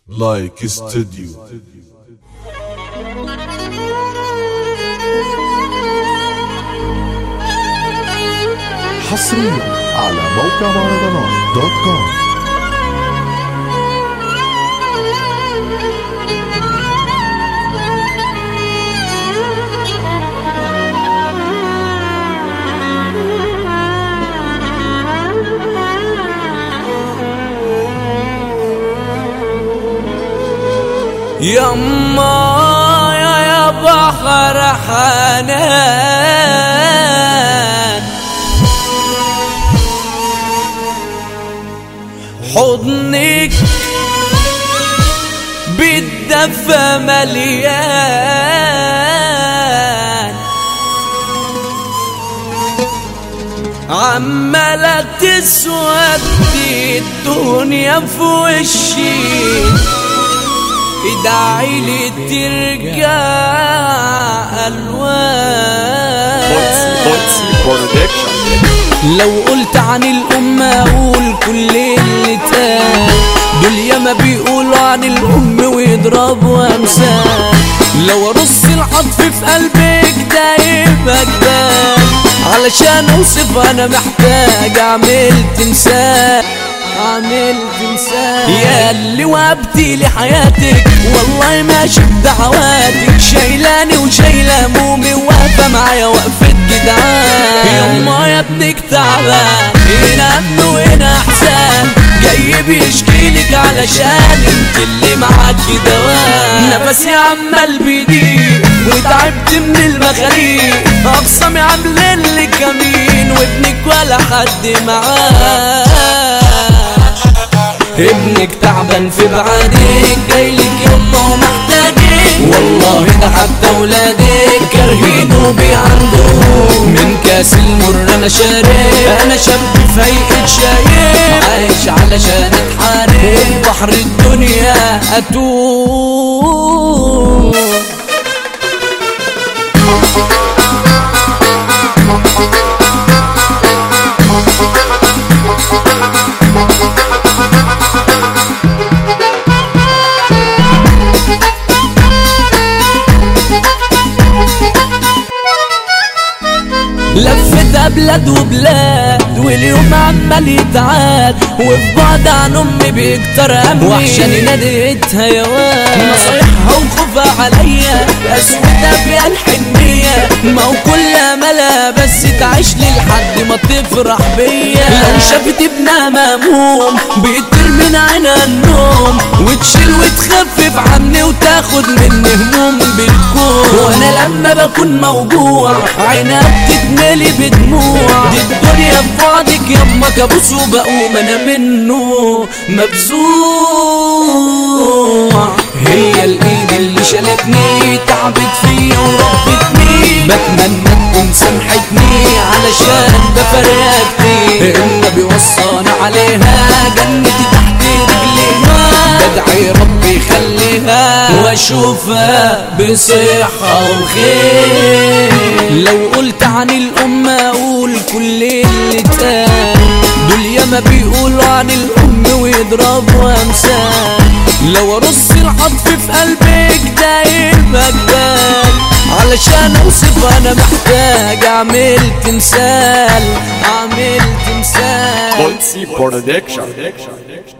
لايك استوديو حصريا على موقع مهرجانات دوت كوم يما يا يا بحر حنان حضنك بالدفى مليان عمالة تسود الدنيا في وشي ادعي لي ترجع الوان لو قلت عن الأم أقول كل اللي تاه دول ياما بيقولوا عن الأم ويضربوا أمثال لو أرص العطف في قلبك ده يبقى جبال علشان أوصف أنا محتاج أعمل تمثال عامل تمثال يا اللي وهبتي لي حياتك والله ماشي بدعواتك شايلاني وشايله همومي واقفه معايا وقفه جدعان يما يا ابنك تعبان هنا امن وهنا احسان جاي بيشكيلك علشان انت اللي معاكي دواء نفسي عمال بيضيق وتعبت من المخاريق اقسامي عاملين لي كمين وابنك ولا حد معاه ابنك تعبان في بعادك جايلك يما ومحتاجك والله ده حتى ولادك كارهينه بيعندوه من كاس المر انا شارب انا شاب في هيئة شايب عايش علشان اتحارب بحر الدنيا اتوه لفت بلاد وبلاد واليوم عمال يتعاد وفي بعد عن امي بيكتر امي وحشاني ناديتها يا واد نصيحها وخوفها عليا اسودة فيها الحنية ما هو كل املها بس تعيش لي لحد ما تفرح بيا لو شافت ابنها مهموم بيطير من عينها النوم وتشيل وتخفف عني وتاخد مني هموم بالكون وانا لما بكون موجوع عينها بتتملي بدموع دي الدنيا في بعدك يما كابوس وبقوم انا منه مفزوع هي الايد اللي شالتني تعبت فيا وربتني بتمنى تكون سامحتني علشان ده فرقتني النبي وصانا عليها جنتي تحت رجليها بدعي ربي يخليها واشوفها بصحة وخير لو قلت عن الام اقول كل اللي اتقال دول ياما بيقولوا عن الام ويضربوا امثال لو ارص العطف في قلبك ده يبقى جبال علشان اوصف انا محتاج اعمل تمثال اعمل تمثال Bolsi Production.